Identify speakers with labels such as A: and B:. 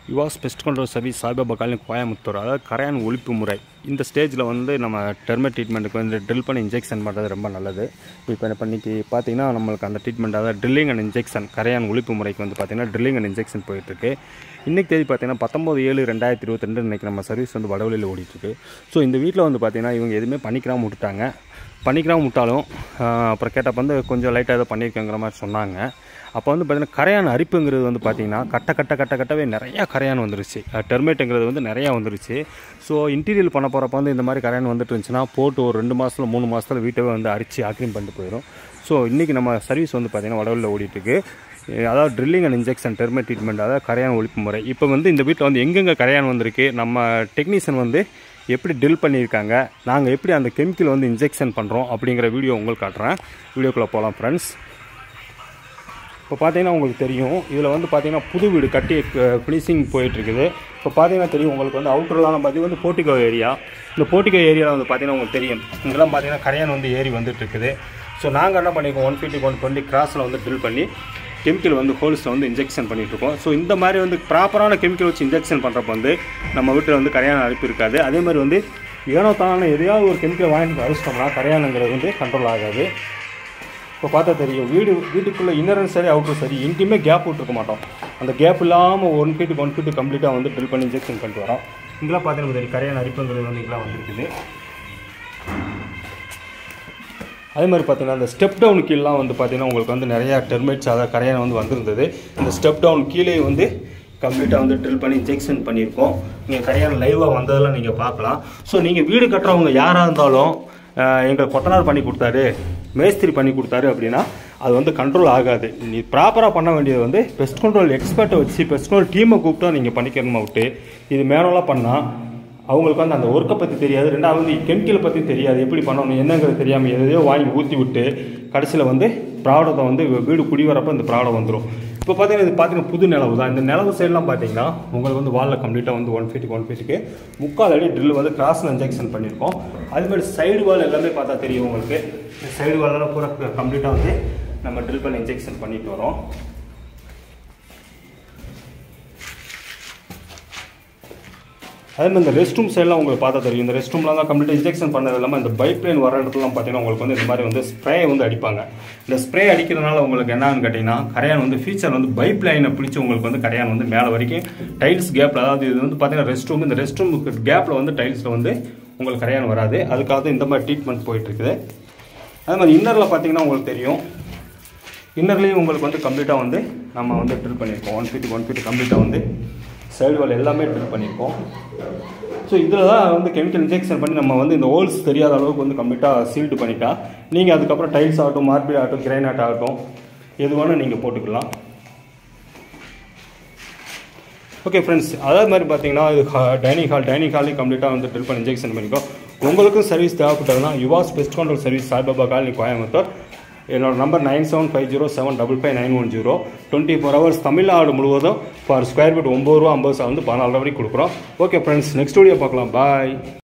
A: யுவாஸ் pest control service Saibaba colony Coimbatore அதாவது கரையான் ஒழிப்பு முறை இந்த ஸ்டேஜில் வந்து நம்ம டெர்மேட் ட்ரீட்மெண்ட்டுக்கு வந்து ட்ரில் பண்ணி இன்ஜெக்ஷன் பண்ணுறது ரொம்ப நல்லது இப்போ இப்போ இன்னைக்கு பார்த்தீங்கன்னா நம்மளுக்கு அந்த ட்ரீட்மெண்ட் அதாவது ட்ரில்லிங் அண்ட் இன்ஜெக்ஷன் கரையான் ஒழிப்பு முறைக்கு வந்து பார்த்தீங்கன்னா ட்ரில்லிங் அண்ட் இன்ஜெக்ஷன் போயிட்டுருக்கு இன்றைக்கி தேதி பார்த்தீங்கன்னா பத்தொம்பது ஏழு ரெண்டாயிரத்தி இருபத்தி ரெண்டு இன்றைக்கி நம்ம சர்வீஸ் வந்து வடவழியில் ஓடிட்டுருக்கு ஸோ இந்த வீட்டில் வந்து பார்த்தீங்கன்னா இவங்க எதுவுமே பண்ணிக்கிறாம விட்டுட்டாங்க பண்ணிக்கிறாம விட்டாலும் ஆஹ், அப்புறம் கேட்டப்ப வந்து கொஞ்சம் லைட்டாக ஏதோ பண்ணியிருக்கேங்கிற மாதிரி சொன்னாங்க அப்போ வந்து பார்த்தீங்கன்னா கரையான் அரிப்புங்கிறது வந்து பார்த்தீங்கன்னா கட்ட கட்ட கட்ட கட்டவே நிறையா கரையான் வந்துருச்சு டெர்மேட்டுங்கிறது வந்து நிறையா வந்துருச்சு ஸோ இன்டீரியல் பண்ண போகிறப்ப வந்து இந்த மாதிரி கரையான் வந்துட்டு இருந்துச்சுன்னா போட்டு ஒரு ரெண்டு மாதத்தில் மூணு மாதத்தில் வீட்டவே வந்து அரிச்சு ஆக்ரீம் பண்ணிட்டு போயிடும் ஸோ இன்றைக்கி நம்ம சர்வீஸ் வந்து பார்த்தீங்கன்னா வடவழியில் ஓடிட்டுருக்கு அதாவது drilling and injection termite treatment அதாவது கரையான் ஒழிப்பு முறை இப்போ வந்து இந்த வீட்டில் வந்து எங்கெங்கே கரையான் வந்திருக்கு நம்ம டெக்னீஷியன் வந்து எப்படி ட்ரில் பண்ணியிருக்காங்க நாங்கள் எப்படி அந்த கெமிக்கல் வந்து இன்ஜெக்ஷன் பண்ணுறோம் அப்படிங்கிற வீடியோ உங்களுக்கு காட்டுறேன் வீடியோக்குள்ளே போகலாம் ஃப்ரெண்ட்ஸ் இப்போ பார்த்தீங்கன்னா உங்களுக்கு தெரியும் இதில் வந்து பார்த்தீங்கன்னா புது வீடு கட்டி ஃபினிஷிங் போயிட்டுருக்குது இப்போ பார்த்தீங்கன்னா தெரியும் உங்களுக்கு வந்து அவுட்டர்லாம் பார்த்தி வந்து போர்ட்டிகோ ஏரியா இந்த போர்ட்டிகோ ஏரியாவில் வந்து பார்த்தீங்கன்னா உங்களுக்கு தெரியும் இங்கெல்லாம் பார்த்தீங்கன்னா கரையான் வந்து ஏறி வந்துட்டு இருக்குது ஸோ நாங்கள் என்ன பண்ணியிருக்கோம் ஒன் ஃபீட்டுக்கு ஒன் டுவெண்ட்டி கிராஸில் வந்து ட்ரில் பண்ணி கெமிக்கல் வந்து ஹோல்ஸில் வந்து இன்ஜெக்ஷன் பண்ணிகிட்ருக்கோம் ஸோ இந்த மாதிரி வந்து ப்ராப்பரான கெமிக்கல் வச்சு இன்ஜெக்ஷன் பண்ணுறப்ப வந்து நம்ம வீட்டில் வந்து கரையான அரிப்பு இருக்காது அதே மாதிரி வந்து ஏனோ தானே எதையாவது ஒரு கெமிக்கல் வாங்கிட்டு அரிச்சிட்டோம்னா கரையானுங்கிறது வந்து கண்ட்ரோல் ஆகாது இப்போ பார்த்தா தெரியும் வீடு வீட்டுக்குள்ளே இன்னரும் சரி அவுட்டரும் சரி எங்கேயுமே கேப் விட்டுருக்க மாட்டோம் அந்த கேப் இல்லாமல் ஒன் ஃபீட்டுக்கு ஒன் ஃபீட்டு கம்ப்ளீட்டாக வந்து ட்ரில் பண்ணி இன்ஜெக்ஷன் பண்ணிட்டு வரோம் இங்கெல்லாம் பார்த்தீங்கன்னா தெரியும் கரையான அரிப்புங்கிறது வந்து இங்கெல்லாம் வந்துருக்குது அதே மாதிரி பார்த்தீங்கன்னா அந்த ஸ்டெப் டவுன் கீழலாம் வந்து பார்த்தீங்கன்னா உங்களுக்கு வந்து நிறையா டெர்மேட்ஸ் அதாவது கரையான் வந்து வந்திருந்தது இந்த ஸ்டெப் டவுன் கீழே வந்து கம்ப்ளீட்டாக வந்து ட்ரில் பண்ணி இன்ஜெக்ஷன் பண்ணியிருக்கோம் நீங்கள் கரையான் லைவாக வந்ததெல்லாம் நீங்கள் பார்க்கலாம் ஸோ நீங்கள் வீடு கட்டுறவங்க யாராக இருந்தாலும் அஹ், எங்களுக்கு கொத்தனார் பண்ணி கொடுத்தாரு மேஸ்திரி பண்ணி கொடுத்தாரு அப்படின்னா அது வந்து கண்ட்ரோல் ஆகாது நீ ப்ராப்பராக பண்ண வேண்டியது வந்து பெஸ்ட் கண்ட்ரோல் எக்ஸ்பர்ட்டை வச்சு பெஸ்ட் கண்ட்ரோல் டீமை கூப்பிட்டா நீங்கள் பண்ணிக்கணுமா விட்டு இது மேனலாக பண்ணால் அவங்களுக்கு வந்து அந்த ஒர்க்கை பற்றி தெரியாது ரெண்டாவது வந்து கெமிக்கலை பற்றி தெரியாது எப்படி பண்ணணும் என்னங்கிறது தெரியாமல் எதையோ வாங்கி ஊற்றி விட்டு கடைசியில் வந்து ப்ராடக்ட்டை வந்து வீடு குடி வரப்போ இந்த ப்ராடக்ட் வந்துடும் இப்போ பார்த்தீங்கன்னா இது பார்த்தீங்கன்னா புது நிலவு தான் இந்த நிலவு சைட்லாம் பார்த்தீங்கன்னா உங்களுக்கு வந்து வாலில் கம்ப்ளீட்டாக வந்து ஒன் ஃபீட்டுக்கு ஒன் ஃபீட்டுக்கு முக்கால் அடி ட்ரில் வந்து கிராஸில் இன்ஜெக்ஷன் பண்ணியிருக்கோம் அதுமாதிரி சைடு வால் எல்லாமே பார்த்தா தெரியும் உங்களுக்கு சைடு வாலெல்லாம் பூரா கம்ப்ளீட்டாக வந்து நம்ம ட்ரில் பண்ணி இன்ஜெக்ஷன் பண்ணிட்டு வரோம் அதே மாதிரி இந்த ரெஸ்ட் ரூம் சைட்லாம் உங்களுக்கு பார்த்தா தெரியும் இந்த ரெஸ்ட் ரூம்லாம் தான் கம்ப்ளீட் இன்ஜெக்ஷன் பண்ணது இல்லாமல் இந்த பைப் லைன் வர இடத்துலலாம் பார்த்தீங்கன்னா உங்களுக்கு வந்து இந்த மாதிரி வந்து ஸ்ப்ரே வந்து அடிப்பாங்க இந்த ஸ்ப்ரே அடிக்கிறதுனால உங்களுக்கு என்னன்னு கேட்டிங்கன்னா கரையான் வந்து ஃபீச்சர் வந்து பைப் லைனை பிடிச்சி உங்களுக்கு வந்து கரையான் வந்து மேலே வரைக்கும் டைல்ஸ் கேப்பில் அதாவது இது வந்து பார்த்தீங்கன்னா ரெஸ்ட் ரூம் இந்த ரெஸ்ட் ரூமுக்கு கேப்பில் வந்து டைல்ஸில் வந்து உங்களுக்கு கரையான் வராது அதுக்காக தான் இந்த மாதிரி ட்ரீட்மெண்ட் போயிட்டு இருக்குது அதே மாதிரி இன்னரில் பார்த்தீங்கன்னா உங்களுக்கு தெரியும் இன்னர்லேயும் உங்களுக்கு வந்து கம்ப்ளீட்டாக வந்து நம்ம வந்து ட்ரில் பண்ணியிருக்கோம் ஒன் ஃபீட் ஒன் ஃபீட் கம்ப்ளீட்டாக வந்து சைடு வால் எல்லாமே ட்ரில் பண்ணியிருக்கோம் ஸோ இதில் தான் வந்து கெமிக்கல் இன்ஜெக்ஷன் பண்ணி நம்ம வந்து இந்த ஹோல்ஸ் தெரியாத அளவுக்கு வந்து கம்ப்ளீட்டாக சீல்டு பண்ணிட்டா நீங்கள் அதுக்கப்புறம் டைல்ஸ் ஆகட்டும் மார்பிள் ஆகட்டும் கிரைனாட் ஆகட்டும் எது வேணால் நீங்கள் போட்டுக்கலாம் ஓகே ஃப்ரெண்ட்ஸ் அதே மாதிரி பார்த்தீங்கன்னா இது டைனிங் ஹால் டைனிங் ஹாலையும் கம்ப்ளீட்டாக வந்து ட்ரில் பண்ணி இன்ஜெக்ஷன் பண்ணிக்கோ உங்களுக்கும் சர்வீஸ் தேவைப்பட்டதுன்னா யுவாஸ் pest control service Saibaba colony Coimbatore என்னோட number nine seven five zero seven double five nine one zero twenty four hours Tamil Nadu முழுவதும் ஃபார் ஸ்கொயர் ஃபீட் ஒம்பது ரூபா ஐம்பது ரூபா வந்து பதினாலு ரூபா வரைக்கும் கொடுக்குறோம் ஓகே ஃப்ரெண்ட்ஸ் நெக்ஸ்ட் வீடியோ பார்க்கலாம் பாய்